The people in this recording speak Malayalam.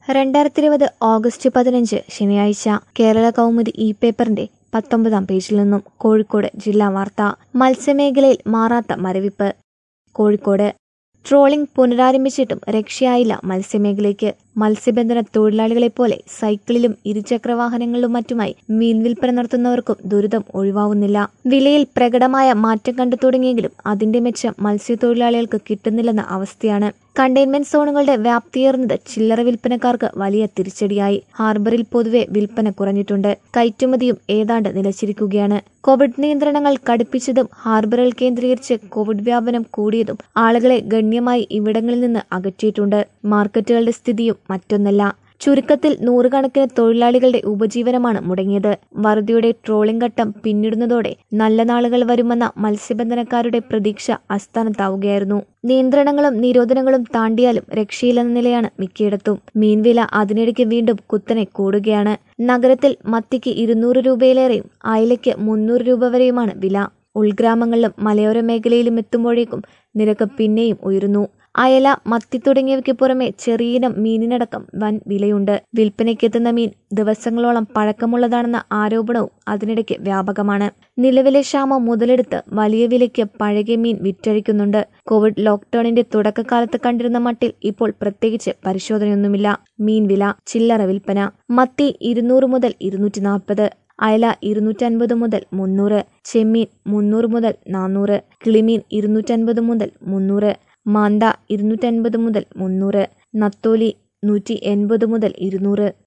രണ്ടായിരത്തി ഇരുപത് ഓഗസ്റ്റ് പതിനഞ്ച് ശനിയാഴ്ച കേരള കൗമുദി ഇ പേപ്പറിന്റെ പത്തൊമ്പതാം പേജിൽ നിന്നും കോഴിക്കോട് ജില്ലാ വാർത്ത മത്സ്യമേഖലയിൽ മാറാത്ത മരവിപ്പ് കോഴിക്കോട് ട്രോളിംഗ് പുനരാരംഭിച്ചിട്ടും രക്ഷയായില്ല മത്സ്യമേഖലയ്ക്ക് മത്സ്യബന്ധന തൊഴിലാളികളെപ്പോലെ സൈക്കിളിലും ഇരുചക്രവാഹനങ്ങളിലും മറ്റുമായി മീൻ വിൽപ്പന നടത്തുന്നവർക്കും ദുരിതം ഒഴിവാവുന്നില്ല വിലയിൽ പ്രകടമായ മാറ്റം കണ്ടു തുടങ്ങിയെങ്കിലും അതിന്റെ മെച്ചം മത്സ്യത്തൊഴിലാളികൾക്ക് കിട്ടുന്നില്ലെന്ന അവസ്ഥയാണ് കണ്ടെയ്ൻമെന്റ് സോണുകളുടെ വ്യാപ്തിയേറുന്നത് ചില്ലറ വിൽപ്പനക്കാർക്ക് വലിയ തിരിച്ചടിയായി ഹാർബറിൽ പൊതുവെ വിൽപ്പന കുറഞ്ഞിട്ടുണ്ട് കയറ്റുമതിയും ഏതാണ്ട് നിലച്ചിരിക്കുകയാണ് കോവിഡ് നിയന്ത്രണങ്ങൾ കടുപ്പിച്ചതും ഹാർബറുകൾ കേന്ദ്രീകരിച്ച് കോവിഡ് വ്യാപനം കൂടിയതും ആളുകളെ ഗണ്യമായി ഇവിടങ്ങളിൽ നിന്ന് അകറ്റിയിട്ടുണ്ട് മാർക്കറ്റുകളുടെ സ്ഥിതിയും മറ്റൊന്നല്ല ചുരുക്കത്തിൽ നൂറുകണക്കിന് തൊഴിലാളികളുടെ ഉപജീവനമാണ് മുടങ്ങിയത് വറുതിയുടെ ട്രോളിംഗ് ഘട്ടം പിന്നിടുന്നതോടെ നല്ല നാളുകൾ വരുമെന്ന മത്സ്യബന്ധനക്കാരുടെ പ്രതീക്ഷ അസ്ഥാനത്താവുകയായിരുന്നു നിയന്ത്രണങ്ങളും നിരോധനങ്ങളും താണ്ടിയാലും രക്ഷയില്ലെന്ന നിലയാണ് മിക്കയിടത്തും മീൻവില അതിനിടയ്ക്ക് വീണ്ടും കുത്തനെ കൂടുകയാണ് നഗരത്തിൽ മത്തിക്ക് ഇരുന്നൂറ് രൂപയിലേറെയും അയലയ്ക്ക് മുന്നൂറ് രൂപ വരെയുമാണ് വില ഉൾഗ്രാമങ്ങളിലും മലയോര മേഖലയിലും എത്തുമ്പോഴേക്കും നിരക്ക് പിന്നെയും ഉയരുന്നു അയല മത്തി തുടങ്ങിയവയ്ക്ക് പുറമെ ചെറിയിനം മീനിനടക്കം വൻ വിലയുണ്ട് വിൽപ്പനയ്ക്കെത്തുന്ന മീൻ ദിവസങ്ങളോളം പഴക്കമുള്ളതാണെന്ന ആരോപണവും അതിനിടയ്ക്ക് വ്യാപകമാണ് നിലവിലെ ക്ഷാമം മുതലെടുത്ത് വലിയ വിലയ്ക്ക് പഴകിയ മീൻ വിറ്റഴിക്കുന്നുണ്ട് കോവിഡ് ലോക്ക്ഡൌണിന്റെ തുടക്കകാലത്ത് കണ്ടിരുന്ന മട്ടിൽ ഇപ്പോൾ പ്രത്യേകിച്ച് പരിശോധനയൊന്നുമില്ല മീൻ വില ചില്ലറ വിൽപ്പന മത്തി ഇരുന്നൂറ് മുതൽ ഇരുന്നൂറ്റി നാൽപ്പത് അയല ഇരുന്നൂറ്റൻപത് മുതൽ മുന്നൂറ് ചെമ്മീൻ മുന്നൂറ് മുതൽ നാനൂറ് കിളിമീൻ ഇരുന്നൂറ്റൻപത് മുതൽ മുന്നൂറ് മാന്ത ഇരുന്നൂറ്റൻപത് മുതൽ മുന്നൂറ് നത്തോലി നൂറ്റി എൺപത് മുതൽ ഇരുന്നൂറ്